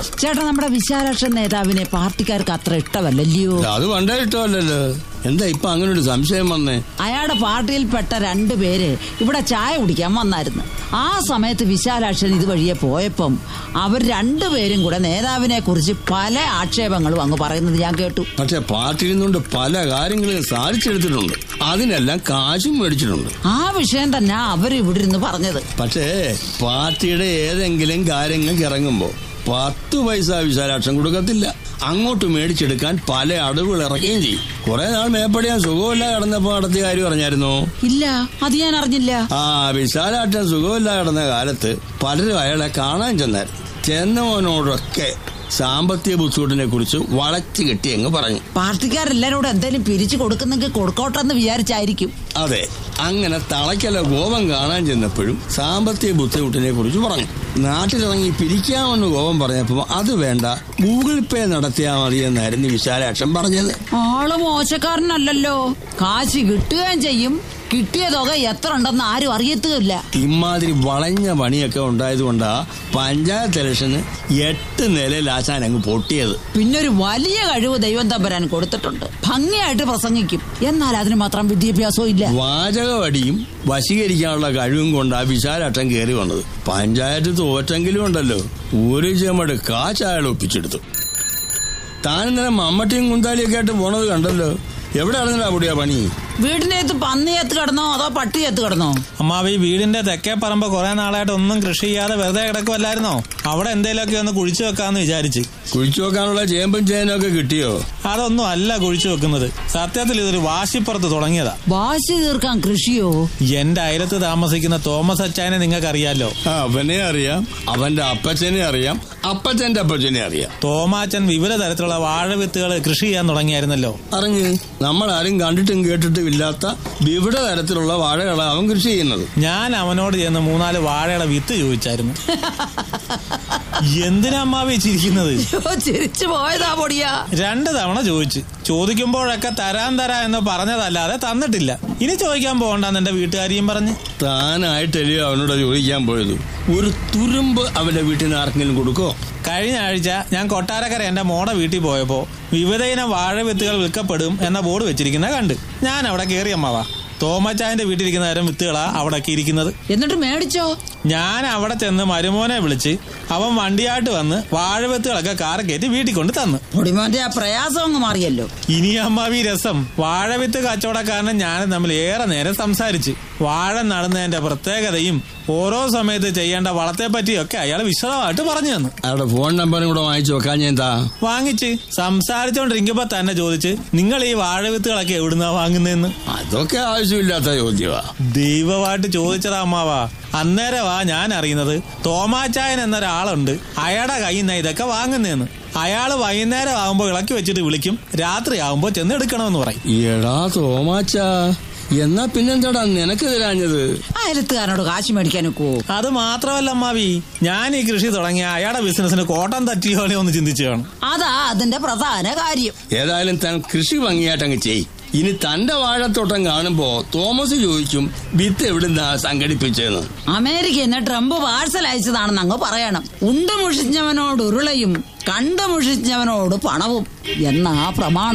ചേട്ടാ നമ്മുടെ വിശാലാക്ഷൻ നേതാവിനെ പാർട്ടിക്കാർക്ക് അത്ര ഇഷ്ടമല്ലല്ലയോ അത് പണ്ടേ ഇഷ്ടമല്ലല്ലോ എന്താ ഇപ്പൊ അങ്ങനെ ഒരു സംശയം വന്നേ അയാളുടെ പാർട്ടിയിൽപ്പെട്ട രണ്ടു പേര് ഇവിടെ ചായ കുടിക്കാൻ വന്നായിരുന്നു ആ സമയത്ത് വിശാലാക്ഷൻ ഇതുവഴിയെ പോയപ്പം അവർ രണ്ടുപേരും കൂടെ നേതാവിനെ കുറിച്ച് പല ആക്ഷേപങ്ങളും അങ്ങ് പറയുന്നത് ഞാൻ കേട്ടു പക്ഷെ പാർട്ടിയിൽ നിന്നുകൊണ്ട് പല കാര്യങ്ങളും സാധിച്ചെടുത്തിട്ടുണ്ട് അതിനെല്ലാം കാശും മേടിച്ചിട്ടുണ്ട് ആ വിഷയം തന്നെ അവർ ഇവിടെ ഇരുന്ന് പറഞ്ഞത് പക്ഷേ പാർട്ടിയുടെ ഏതെങ്കിലും കാര്യങ്ങൾക്ക് ഇറങ്ങുമ്പോ പത്ത് പൈസ വിശാലാക്ഷം കൊടുക്കത്തില്ല അങ്ങോട്ട് മേടിച്ചെടുക്കാൻ പല അടവുകൾ ഇറക്കുകയും ചെയ്യും കുറെ നാൾ മേപ്പടിയാൻ സുഖമില്ല കിടന്നപ്പോ നടത്തിയ കാര്യം പറഞ്ഞായിരുന്നോ ഇല്ല അത് ഞാൻ അറിഞ്ഞില്ല ആ വിശാലാട്ടൻ സുഖമില്ല കിടന്ന കാലത്ത് പലരും അയാളെ കാണാൻ ചെന്നായിരുന്നു ചെന്നവനോടൊക്കെ സാമ്പത്തിക ബുദ്ധിമുട്ടിനെ കുറിച്ച് വളച്ചു കെട്ടി അങ്ങ് പറഞ്ഞു പാർട്ടിക്കാരെല്ലാരോടും എന്തെങ്കിലും പിരിച്ചു കൊടുക്കുന്നെങ്കിൽ കൊടുക്കോട്ടെന്ന് വിചാരിച്ചായിരിക്കും അതെ അങ്ങനെ തളയ്ക്കല കോപം കാണാൻ ചെന്നപ്പോഴും സാമ്പത്തിക ബുദ്ധിമുട്ടിനെ കുറിച്ച് പറഞ്ഞു നാട്ടിലിറങ്ങി പിരിക്കാമെന്ന് കോപം പറഞ്ഞപ്പോൾ അത് വേണ്ട ഗൂഗിൾ പേ നടത്തിയാൽ മതി എന്നായിരുന്നു വിശാലാക്ഷൻ പറഞ്ഞത് ആള് മോശക്കാരനല്ലല്ലോ കാശ് കിട്ടുകയും ചെയ്യും കിട്ടിയ തുക എത്ര ഉണ്ടെന്ന് ആരും അറിയത്തുമില്ല ഇമാതിരി വളഞ്ഞ പണിയൊക്കെ ഉണ്ടായതുകൊണ്ടാ പഞ്ചായത്ത് ഇലക്ഷന് എട്ട് നിലയിൽ ആശാൻ അങ്ങ് പൊട്ടിയത് പിന്നെ ഒരു വലിയ കഴിവ് ദൈവം തമ്പരാൻ കൊടുത്തിട്ടുണ്ട് ഭംഗിയായിട്ട് പ്രസംഗിക്കും എന്നാൽ അതിന് മാത്രം വിദ്യാഭ്യാസവും ഇല്ല വാചകവടിയും വശീകരിക്കാനുള്ള കഴിവും കൊണ്ടാ വിശാലാട്ടം കയറി വന്നത് പഞ്ചായത്ത് തോറ്റെങ്കിലും ഉണ്ടല്ലോ ഒരു ചെമട് കാശ് അയാൾ ഒപ്പിച്ചെടുത്തു താൻ ഇന്നലെ മമ്മട്ടിയും കുന്താലിയൊക്കെ ആയിട്ട് പോണത് കണ്ടല്ലോ എവിടെ ആണെന്നില്ല അവിടെയാ പണി വീടിനകത്ത് പന്നിയത്ത് കിടന്നോ അതോ പട്ടിയത്ത് കിടന്നോ അമ്മാവ് ഈ വീടിന്റെ തെക്കേ പറമ്പ് കുറെ നാളായിട്ട് ഒന്നും കൃഷി ചെയ്യാതെ വെറുതെ കിടക്കുമല്ലായിരുന്നോ അവിടെ എന്തേലുമൊക്കെ ഒന്ന് കുഴിച്ചു വെക്കാന്ന് വിചാരിച്ച് കുഴിച്ചു നോക്കാനുള്ള ചേമ്പും ചേനും ഒക്കെ കിട്ടിയോ അതൊന്നും അല്ല കുഴിച്ചു വെക്കുന്നത് സത്യത്തിൽ ഇതൊരു വാശിപ്പുറത്ത് തുടങ്ങിയതാ വാശി തീർക്കാൻ കൃഷിയോ എന്റെ അയലത്ത് താമസിക്കുന്ന തോമസ് അച്ചായനെ നിങ്ങൾക്ക് അറിയാലോ ആ, അവനെ അറിയാം അവന്റെ അപ്പച്ചനെ അറിയാം അപ്പച്ചന്റെ അപ്പച്ചനെ അറിയാം തോമാച്ചൻ വിവിധ തരത്തിലുള്ള വാഴവിത്തുകൾ കൃഷി ചെയ്യാൻ തുടങ്ങിയായിരുന്നല്ലോ അറിഞ്ഞ് നമ്മളാരും കണ്ടിട്ടും കേട്ടിട്ടും ഇല്ലാത്ത വിവിധ തരത്തിലുള്ള വാഴകളാണ് അവൻ കൃഷി ചെയ്യുന്നത് ഞാൻ അവനോട് ചെന്ന് മൂന്നാല് വാഴയുടെ വിത്ത് ചോദിച്ചായിരുന്നു എന്തിനാ അമ്മാവി ചിരിക്കുന്നത് ചിരിച്ചു പോയതാ പൊടിയാ രണ്ട് തവണ ചോദിച്ചു ചോദിക്കുമ്പോഴൊക്കെ തരാൻ തരാ എന്ന് പറഞ്ഞതല്ലാതെ തന്നിട്ടില്ല ഇനി ചോദിക്കാൻ പോകണ്ടെന്ന് എന്റെ വീട്ടുകാരിയും പറഞ്ഞ് താനായിട്ടല്ലേ അവനോട് ചോദിക്കാൻ പോയത് ഒരു തുരുമ്പ് അവന്റെ വീട്ടിൽ നിന്ന് ആർക്കെങ്കിലും കൊടുക്കോ കഴിഞ്ഞ ആഴ്ച ഞാൻ കൊട്ടാരക്കര എന്റെ മോടെ വീട്ടിൽ പോയപ്പോ വിവിധയിനം വാഴ വിത്തുകൾ വിൽക്കപ്പെടും എന്ന ബോർഡ് വെച്ചിരിക്കുന്ന കണ്ട് ഞാൻ അവിടെ കയറി അമ്മാവാ തോമച്ചായന്റെ വീട്ടിലിരിക്കുന്ന തരം വിത്തുകളാ അവിടെ ഇരിക്കുന്നത് എന്നിട്ട് മേടിച്ചോ ഞാൻ അവിടെ ചെന്ന് മരുമോനെ വിളിച്ച് അവൻ വണ്ടിയായിട്ട് വന്ന് വാഴവിത്തുകളൊക്കെ കാർ കയറ്റി വീട്ടിൽ കൊണ്ട് തന്നു പൊടിമോന്റെ ആ പ്രയാസം അങ്ങ് മാറിയല്ലോ ഇനി അമ്മാവി രസം വാഴവിത്ത് കച്ചവടക്കാരനും ഞാനും തമ്മിൽ ഏറെ നേരം സംസാരിച്ച് വാഴ നടുന്നതിന്റെ പ്രത്യേകതയും ഓരോ സമയത്ത് ചെയ്യേണ്ട വളത്തെ പറ്റിയൊക്കെ അയാൾ വിശദമായിട്ട് പറഞ്ഞു തന്നു അവരുടെ ഫോൺ നമ്പറും കൂടെ വാങ്ങിച്ചു വെക്കാൻ ഞാൻ എന്താ വാങ്ങിച്ച് സംസാരിച്ചോണ്ടിരിക്കുമ്പോ തന്നെ ചോദിച്ച് നിങ്ങൾ ഈ വാഴവിത്തുകളൊക്കെ എവിടുന്നാ വാങ്ങുന്നതെന്ന് അതൊക്കെ ആവശ്യമില്ലാത്ത ചോദ്യമാ ദൈവമായിട്ട് ചോദിച്ചതാ അമ്മാവാ അന്നേരമാ ഞാൻ അറിയുന്നത് തോമാച്ചായൻ എന്നൊരാളുണ്ട് അയാളുടെ കയ്യിൽ നിന്ന് ഇതൊക്കെ വാങ്ങുന്നതെന്ന് അയാള് വൈകുന്നേരം ആകുമ്പോ ഇളക്കി വെച്ചിട്ട് വിളിക്കും രാത്രി ആകുമ്പോ ചെന്ന് എടുക്കണമെന്ന് പറയും എടാ തോമാച്ച എന്നാ പിന്നെന്താടാ നിനക്ക് തരാഞ്ഞത് അയലത്തുകാരനോട് കാശ് മേടിക്കാൻ ഒക്കുവോ അത് മാത്രമല്ല അമ്മാവി ഞാൻ ഈ കൃഷി തുടങ്ങിയ അയാളുടെ ബിസിനസ്സിന് കോട്ടം തട്ടിയോലെ ഒന്ന് ചിന്തിച്ചു കാണും അതാ അതിന്റെ പ്രധാന കാര്യം ഏതായാലും താൻ കൃഷി ഭംഗിയായിട്ട് അങ്ങ് ചെയ് ഇനി തന്റെ വാഴത്തോട്ടം കാണുമ്പോ തോമസ് ചോദിക്കും വിത്ത് എവിടുന്നാ സംഘടിപ്പിച്ചതെന്ന് അമേരിക്കന്ന് ട്രംപ് പാഴ്സൽ അയച്ചതാണെന്ന് അങ്ങ് പറയണം ഉണ്ടുമുഷിഞ്ഞവനോട് ഉരുളയും കണ്ടുമുഷിഞ്ഞവനോട് പണവും എന്ന ആ പ്രമാണം